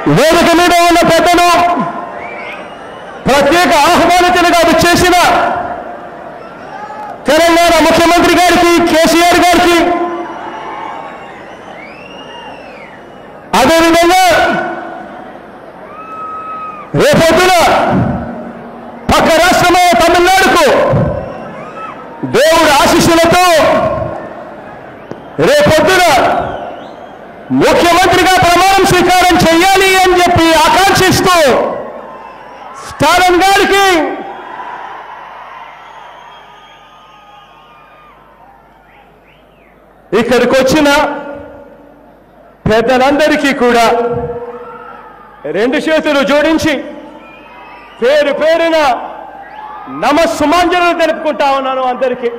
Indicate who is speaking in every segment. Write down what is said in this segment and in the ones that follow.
Speaker 1: వేదిక మీద ఉన్న పెద్దలు ప్రత్యేక ఆహ్వానితులుగా చేసిన తెలంగాణ ముఖ్యమంత్రి గారికి కేసీఆర్ గారికి అదేవిధంగా రేపొద్దున పక్క రాష్ట్రమైన తమిళనాడుకు దేవుడి ఆశీస్సులతో రేపొద్దున ముఖ్యమంత్రిగా ప్రమాణం స్వీకారం చేయాలి అని చెప్పి ఆకాంక్షిస్తూ స్టాలిన్ గారికి ఇక్కడికి వచ్చిన పెద్దలందరికీ కూడా రెండు చేతులు జోడించి పేరు పేరున నమస్సుమాంజలు తెలుపుకుంటా ఉన్నాను అందరికీ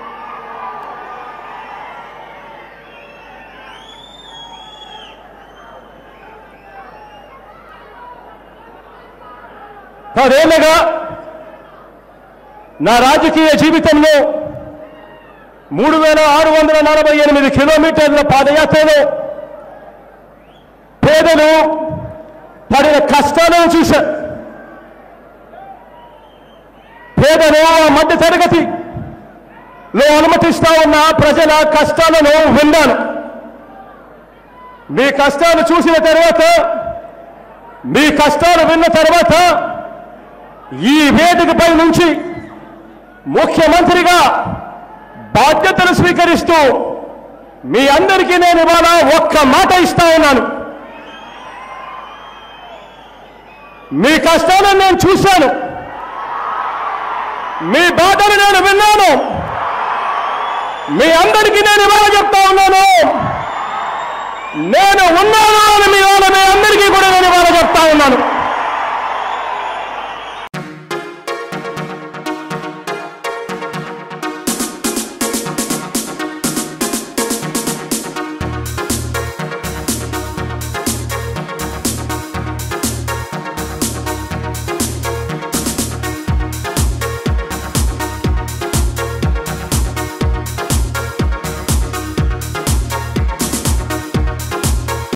Speaker 1: పదేళ్ళగా నా రాజకీయ జీవితంలో మూడు వేల ఆరు వందల నలభై ఎనిమిది కిలోమీటర్ల పాదయాత్రలో పేదలు పడిన కష్టాలను చూశా పేదలు ఆ మధ్య తరగతి లో అనుమతిస్తా ఉన్న ప్రజల కష్టాలను విన్నాను మీ కష్టాలు చూసిన తర్వాత మీ కష్టాలు విన్న తర్వాత ఈ వేదికపై నుంచి ముఖ్యమంత్రిగా బాధ్యతలు స్వీకరిస్తూ మీ అందరికీ నేను ఇవాళ ఒక్క మాట ఇస్తా ఉన్నాను మీ కష్టాలను నేను చూశాను మీ బాధలు నేను విన్నాను మీ అందరికీ నేను ఇవాళ చెప్తా ఉన్నాను నేను ఉన్నాను అని మీ వాళ్ళ